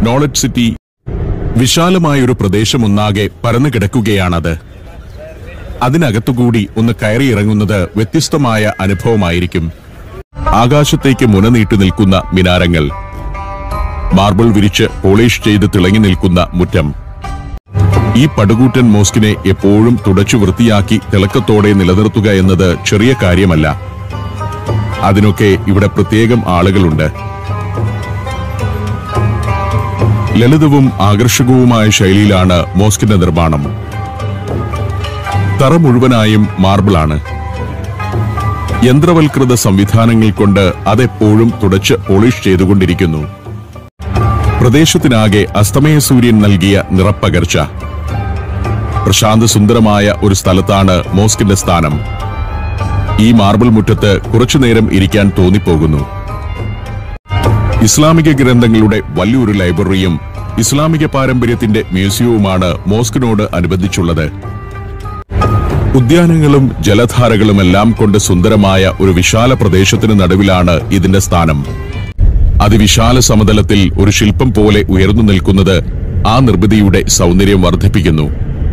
knowledge city വിശാലമായൊരു പ്രദേശമൊന്നാകെ പരന്നു കിടക്കുകയാണത് അതിനകത്തുകൂടി ഒന്ന് കയറിയിറങ്ങുന്നത് വ്യത്യസ്തമായ അനുഭവമായിരിക്കും ആകാശത്തേക്ക് മുനനീട്ടു നിൽക്കുന്ന മിനാരങ്ങൾ മാർബിൾ വിരിച്ച് പോളിഷ് ചെയ്ത് തിളങ്ങി നിൽക്കുന്ന മുറ്റം ഈ പടുകൂറ്റൻ മോസ്കിനെ എപ്പോഴും തുടച്ചു വൃത്തിയാക്കി തിളക്കത്തോടെ നിലനിർത്തുക എന്നത് ചെറിയ കാര്യമല്ല അതിനൊക്കെ ഇവിടെ പ്രത്യേകം ആളുകളുണ്ട് ലളിതവും ആകർഷകവുമായ ശൈലിയിലാണ് മോസ്കിന്റെ നിർമ്മാണം തറ മുഴുവനായും മാർബിളാണ് യന്ത്രവൽകൃത സംവിധാനങ്ങൾ കൊണ്ട് അതെപ്പോഴും തുടച്ച് പോളിഷ് ചെയ്തുകൊണ്ടിരിക്കുന്നു പ്രദേശത്തിനാകെ അസ്തമയ സൂര്യൻ നൽകിയ നിറപ്പകർച്ച പ്രശാന്ത സുന്ദരമായ ഒരു സ്ഥലത്താണ് മോസ്കിന്റെ സ്ഥാനം ഈ മാർബിൾ മുറ്റത്ത് കുറച്ചുനേരം ഇരിക്കാൻ തോന്നിപ്പോകുന്നു ഇസ്ലാമിക ഗ്രന്ഥങ്ങളുടെ വലിയൊരു ലൈബ്രറിയും ഇസ്ലാമിക പാരമ്പര്യത്തിന്റെ മ്യൂസിയവുമാണ് മോസ്കിനോട് അനുബന്ധിച്ചുള്ളത് ഉദ്യാനങ്ങളും ജലധാരകളുമെല്ലാം കൊണ്ട് സുന്ദരമായ ഒരു വിശാല പ്രദേശത്തിന് നടുവിലാണ് ഇതിന്റെ സ്ഥാനം അതിവിശാല സമതലത്തിൽ ഒരു ശില്പം പോലെ ഉയർന്നു നിൽക്കുന്നത് ആ നിർമ്മിതിയുടെ സൗന്ദര്യം വർദ്ധിപ്പിക്കുന്നു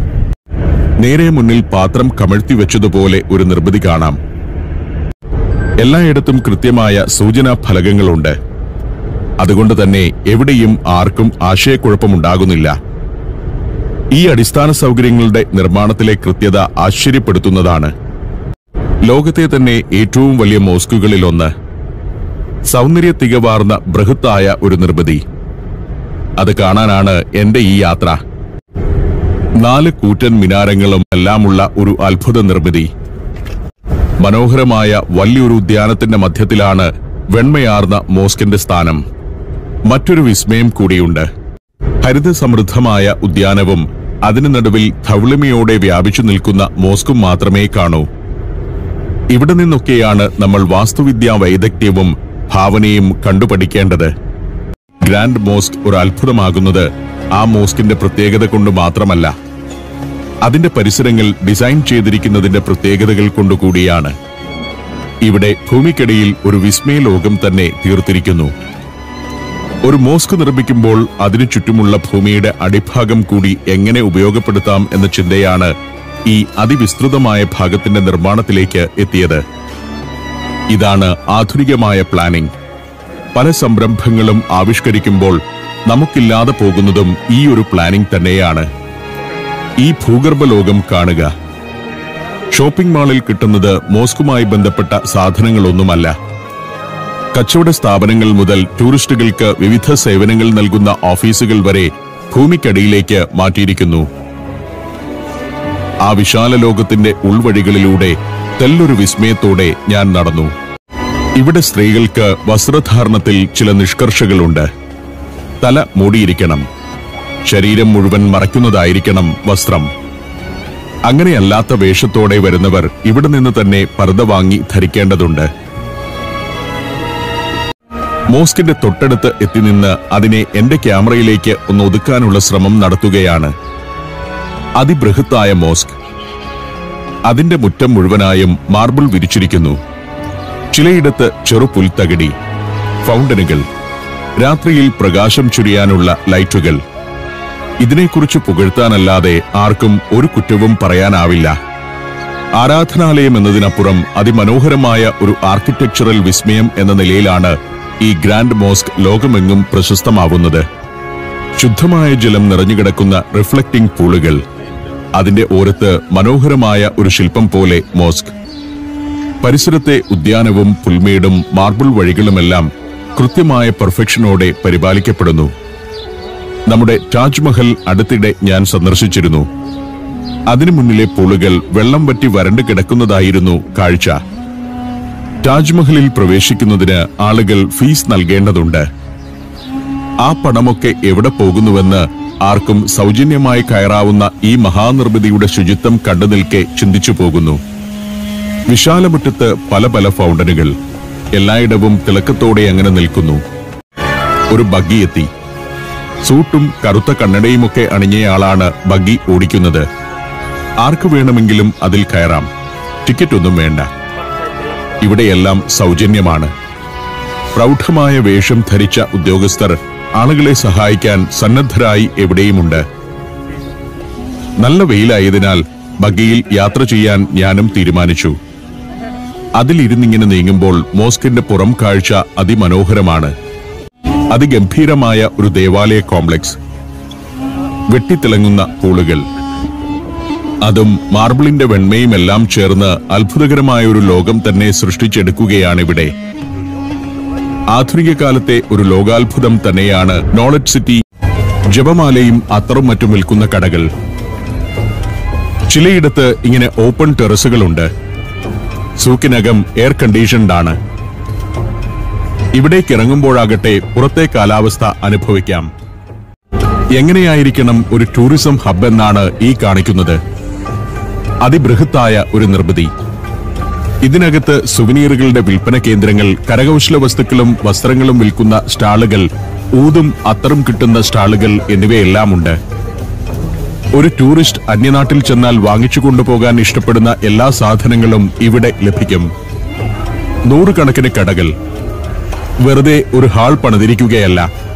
നേരെ മുന്നിൽ പാത്രം കമഴ്ത്തി വെച്ചതുപോലെ ഒരു നിർമ്മിതി കാണാം എല്ലായിടത്തും കൃത്യമായ സൂചനാ ഫലകങ്ങളുണ്ട് അതുകൊണ്ട് തന്നെ എവിടെയും ആർക്കും ആശയക്കുഴപ്പമുണ്ടാകുന്നില്ല ഈ അടിസ്ഥാന സൗകര്യങ്ങളുടെ നിർമ്മാണത്തിലെ കൃത്യത ആശ്ചര്യപ്പെടുത്തുന്നതാണ് ലോകത്തെ തന്നെ ഏറ്റവും വലിയ മോസ്കുകളിലൊന്ന് സൗന്ദര്യ തികവാർന്ന ബൃഹത്തായ ഒരു നിർമ്മിതി അത് കാണാനാണ് എന്റെ ഈ യാത്ര നാല് കൂറ്റൻ മിനാരങ്ങളും എല്ലാമുള്ള ഒരു അത്ഭുത നിർമ്മിതി മനോഹരമായ വലിയൊരു ഉദ്യാനത്തിന്റെ മധ്യത്തിലാണ് വെണ്മയാർന്ന മോസ്കിന്റെ സ്ഥാനം മറ്റൊരു വിസ്മയം കൂടിയുണ്ട് ഹരിത സമൃദ്ധമായ ഉദ്യാനവും അതിനു നടുവിൽ ധൗളിമയോടെ വ്യാപിച്ചു നിൽക്കുന്ന മോസ്കും മാത്രമേ കാണൂ ഇവിടെ നിന്നൊക്കെയാണ് നമ്മൾ വാസ്തുവിദ്യാ വൈദഗ്ധ്യവും ഭാവനയും കണ്ടുപഠിക്കേണ്ടത് ഗ്രാൻഡ് മോസ്ക് ഒരു അത്ഭുതമാകുന്നത് ആ മോസ്കിന്റെ പ്രത്യേകത കൊണ്ട് മാത്രമല്ല അതിന്റെ പരിസരങ്ങൾ ഡിസൈൻ ചെയ്തിരിക്കുന്നതിന്റെ പ്രത്യേകതകൾ കൊണ്ടുകൂടിയാണ് ഇവിടെ ഭൂമിക്കടിയിൽ ഒരു വിസ്മയ ലോകം തന്നെ തീർത്തിരിക്കുന്നു ഒരു മോസ്ക് നിർമ്മിക്കുമ്പോൾ അതിനു ചുറ്റുമുള്ള ഭൂമിയുടെ അടിഭാഗം കൂടി എങ്ങനെ ഉപയോഗപ്പെടുത്താം എന്ന ചിന്തയാണ് ഈ അതിവിസ്തൃതമായ ഭാഗത്തിന്റെ നിർമ്മാണത്തിലേക്ക് എത്തിയത് ഇതാണ് ആധുനികമായ പ്ലാനിംഗ് പല സംരംഭങ്ങളും ആവിഷ്കരിക്കുമ്പോൾ നമുക്കില്ലാതെ പോകുന്നതും ഈ ഒരു പ്ലാനിംഗ് തന്നെയാണ് ഈ ഭൂഗർഭ ലോകം കാണുക ഷോപ്പിംഗ് മാളിൽ കിട്ടുന്നത് മോസ്കുമായി ബന്ധപ്പെട്ട സാധനങ്ങളൊന്നുമല്ല കച്ചവട സ്ഥാപനങ്ങൾ മുതൽ ടൂറിസ്റ്റുകൾക്ക് വിവിധ സേവനങ്ങൾ നൽകുന്ന ഓഫീസുകൾ വരെ ഭൂമിക്കടിയിലേക്ക് മാറ്റിയിരിക്കുന്നു ആ വിശാല ലോകത്തിന്റെ ഉൾവഴികളിലൂടെ തെല്ലൊരു വിസ്മയത്തോടെ ഞാൻ നടന്നു ഇവിടെ സ്ത്രീകൾക്ക് വസ്ത്രധാരണത്തിൽ ചില നിഷ്കർഷകളുണ്ട് തല മൂടിയിരിക്കണം ശരീരം മുഴുവൻ മറയ്ക്കുന്നതായിരിക്കണം വസ്ത്രം അങ്ങനെയല്ലാത്ത വേഷത്തോടെ വരുന്നവർ ഇവിടെ നിന്ന് തന്നെ പർദ്ദ വാങ്ങി ധരിക്കേണ്ടതുണ്ട് മോസ്കിന്റെ തൊട്ടടുത്ത് എത്തി നിന്ന് അതിനെ എന്റെ ക്യാമറയിലേക്ക് ഒന്ന് ഒതുക്കാനുള്ള ശ്രമം നടത്തുകയാണ് അതിബൃഹത്തായ മോസ്ക് അതിന്റെ മുറ്റം മുഴുവനായും മാർബിൾ വിരിച്ചിരിക്കുന്നു ചിലയിടത്ത് ചെറുപുൽത്തകിടി ഫൗണ്ടനുകൾ രാത്രിയിൽ പ്രകാശം ചുരിയാനുള്ള ലൈറ്റുകൾ ഇതിനെക്കുറിച്ച് പുകഴ്ത്താനല്ലാതെ ആർക്കും ഒരു കുറ്റവും പറയാനാവില്ല ആരാധനാലയം എന്നതിനപ്പുറം അതിമനോഹരമായ ഒരു ആർക്കിടെക്ചറൽ വിസ്മയം എന്ന നിലയിലാണ് ഈ ഗ്രാൻഡ് മോസ്ക് ലോകമെങ്ങും പ്രശസ്തമാവുന്നത് ശുദ്ധമായ ജലം നിറഞ്ഞുകിടക്കുന്ന റിഫ്ലക്റ്റിംഗ് പൂളുകൾ അതിന്റെ ഓരത്ത് മനോഹരമായ ഒരു ശില്പം പോലെ മോസ്ക് പരിസരത്തെ ഉദ്യാനവും പുൽമേടും മാർബിൾ വഴികളുമെല്ലാം കൃത്യമായ പെർഫെക്ഷനോടെ പരിപാലിക്കപ്പെടുന്നു നമ്മുടെ താജ്മഹൽ അടുത്തിടെ ഞാൻ സന്ദർശിച്ചിരുന്നു അതിനു മുന്നിലെ പൂളുകൾ വെള്ളം വറ്റി വരണ്ടു കിടക്കുന്നതായിരുന്നു കാഴ്ച താജ്മഹലിൽ പ്രവേശിക്കുന്നതിന് ആളുകൾ ഫീസ് നൽകേണ്ടതുണ്ട് ആ പണമൊക്കെ എവിടെ പോകുന്നുവെന്ന് ആർക്കും സൗജന്യമായി കയറാവുന്ന ഈ മഹാനിർമ്മിതിയുടെ ശുചിത്വം കണ്ടു നിൽക്കെ ചിന്തിച്ചു പോകുന്നു വിശാലമുറ്റത്ത് പല പല ഫൗണ്ടനുകൾ എല്ലായിടവും തിളക്കത്തോടെ അങ്ങനെ നിൽക്കുന്നു ഒരു ബഗ്ഗി എത്തി സൂട്ടും കറുത്ത കണ്ണടയുമൊക്കെ അണിഞ്ഞയാളാണ് ബഗ്ഗി ഓടിക്കുന്നത് ആർക്ക് വേണമെങ്കിലും അതിൽ കയറാം ടിക്കറ്റ് ഒന്നും വേണ്ട ഇവിടെയെല്ലാം സൗജന്യമാണ് പ്രൗഢമായ വേഷം ധരിച്ച ഉദ്യോഗസ്ഥർ ആളുകളെ സഹായിക്കാൻ സന്നദ്ധരായി എവിടെയുമുണ്ട് നല്ല വെയിലായതിനാൽ ബഗ്ഗിയിൽ യാത്ര ചെയ്യാൻ ഞാനും തീരുമാനിച്ചു അതിലിരുന്നിങ്ങനെ നീങ്ങുമ്പോൾ മോസ്കിന്റെ പുറം കാഴ്ച അതിമനോഹരമാണ് അതിഗംഭീരമായ ഒരു ദേവാലയ കോംപ്ലക്സ് വെട്ടിത്തിളങ്ങുന്ന പൂളുകൾ അതും മാർബിളിന്റെ വെണ്മയും എല്ലാം ചേർന്ന് അത്ഭുതകരമായ ഒരു ലോകം തന്നെ സൃഷ്ടിച്ചെടുക്കുകയാണിവിടെ ആധുനിക കാലത്തെ ഒരു ലോകാത്ഭുതം തന്നെയാണ് നോളജ് സിറ്റി ജപമാലയും അത്തറും മറ്റും വിൽക്കുന്ന കടകൾ ചിലയിടത്ത് ഇങ്ങനെ ഓപ്പൺ ടെറസുകളുണ്ട് സൂക്കിനകം എയർ കണ്ടീഷൻഡ് ആണ് ഇവിടേക്ക് ഇറങ്ങുമ്പോഴാകട്ടെ പുറത്തെ കാലാവസ്ഥ അനുഭവിക്കാം എങ്ങനെയായിരിക്കണം ഒരു ടൂറിസം ഹബ് എന്നാണ് ഈ കാണിക്കുന്നത് അതിബൃഹത്തായ ഒരു നിർമ്മിതി ഇതിനകത്ത് സുവനീറുകളുടെ വിൽപ്പന കേന്ദ്രങ്ങൾ കരകൗശല വസ്തുക്കളും വസ്ത്രങ്ങളും വിൽക്കുന്ന സ്റ്റാളുകൾ ഊതും അത്തറും കിട്ടുന്ന സ്റ്റാളുകൾ എന്നിവയെല്ലാമുണ്ട് ഒരു ടൂറിസ്റ്റ് അന്യനാട്ടിൽ ചെന്നാൽ വാങ്ങിച്ചു കൊണ്ടുപോകാൻ ഇഷ്ടപ്പെടുന്ന എല്ലാ സാധനങ്ങളും ഇവിടെ ലഭിക്കും നൂറുകണക്കിന് കടകൾ വെറുതെ ഒരു ഹാൾ പണിതിരിക്കുകയല്ല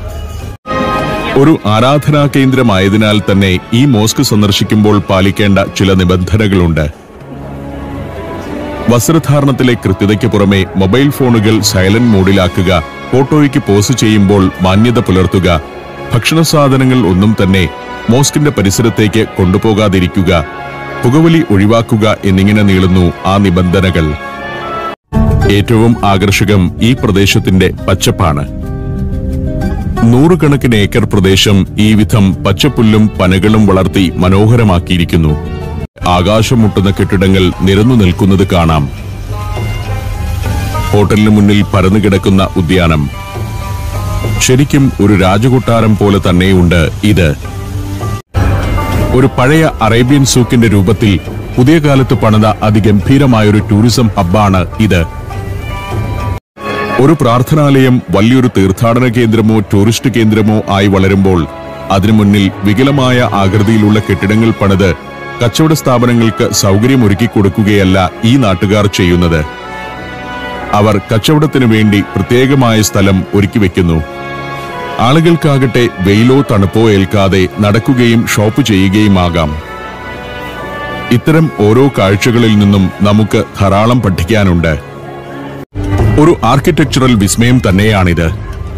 ഒരു ആരാധനാ കേന്ദ്രമായതിനാൽ തന്നെ ഈ മോസ്ക് സന്ദർശിക്കുമ്പോൾ പാലിക്കേണ്ട ചില നിബന്ധനകളുണ്ട് വസ്ത്രധാരണത്തിലെ കൃത്യതയ്ക്ക് പുറമെ മൊബൈൽ ഫോണുകൾ സൈലന്റ് മോഡിലാക്കുക ഫോട്ടോയ്ക്ക് പോസ് ചെയ്യുമ്പോൾ മാന്യത പുലർത്തുക ഭക്ഷണ സാധനങ്ങൾ ഒന്നും തന്നെ മോസ്കിന്റെ പരിസരത്തേക്ക് കൊണ്ടുപോകാതിരിക്കുക പുകവലി ഒഴിവാക്കുക എന്നിങ്ങനെ നീളുന്നു ആ നിബന്ധനകൾ ഏറ്റവും ആകർഷകം ഈ പ്രദേശത്തിന്റെ പച്ചപ്പാണ് നൂറുകണക്കിന് ഏക്കർ പ്രദേശം ഈ വിധം പച്ചപ്പുല്ലും പനകളും വളർത്തി മനോഹരമാക്കിയിരിക്കുന്നു ആകാശം മുട്ടുന്ന കെട്ടിടങ്ങൾ നിരന്നു നിൽക്കുന്നത് കാണാം ഹോട്ടലിന് മുന്നിൽ പരന്നു കിടക്കുന്ന ഉദ്യാനം ശരിക്കും ഒരു രാജകൊട്ടാരം പോലെ തന്നെയുണ്ട് ഇത് ഒരു പഴയ അറേബ്യൻ സൂക്കിന്റെ രൂപത്തിൽ പുതിയ കാലത്ത് പണിത അതിഗംഭീരമായൊരു ടൂറിസം ഹബ്ബാണ് ഇത് ഒരു പ്രാർത്ഥനാലയം വലിയൊരു തീർത്ഥാടന കേന്ദ്രമോ ടൂറിസ്റ്റ് കേന്ദ്രമോ ആയി വളരുമ്പോൾ അതിനു മുന്നിൽ വികലമായ ആകൃതിയിലുള്ള കെട്ടിടങ്ങൾ പണിത് കച്ചവട സ്ഥാപനങ്ങൾക്ക് സൗകര്യമൊരുക്കി കൊടുക്കുകയല്ല ഈ നാട്ടുകാർ ചെയ്യുന്നത് അവർ കച്ചവടത്തിനു വേണ്ടി പ്രത്യേകമായ സ്ഥലം ഒരുക്കി വെക്കുന്നു ആളുകൾക്കാകട്ടെ വെയിലോ തണുപ്പോ ഏൽക്കാതെ നടക്കുകയും ഷോപ്പ് ചെയ്യുകയുമാകാം ഇത്തരം ഓരോ കാഴ്ചകളിൽ നിന്നും നമുക്ക് ധാരാളം പഠിക്കാനുണ്ട് ഒരു ആർക്കിടെക്ചറൽ വിസ്മയം തന്നെയാണിത്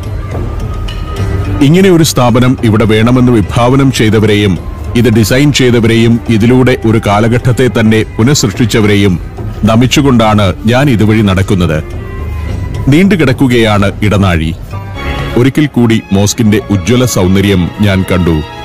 ഇങ്ങനെ ഒരു സ്ഥാപനം ഇവിടെ വേണമെന്ന് വിഭാവനം ചെയ്തവരെയും ഇത് ഡിസൈൻ ചെയ്തവരെയും ഇതിലൂടെ ഒരു കാലഘട്ടത്തെ തന്നെ പുനഃസൃഷ്ടിച്ചവരെയും നമിച്ചുകൊണ്ടാണ് ഞാൻ ഇതുവഴി നടക്കുന്നത് നീണ്ടുകിടക്കുകയാണ് ഇടനാഴി ഒരിക്കൽ കൂടി മോസ്കിന്റെ ഉജ്ജ്വല സൗന്ദര്യം ഞാൻ കണ്ടു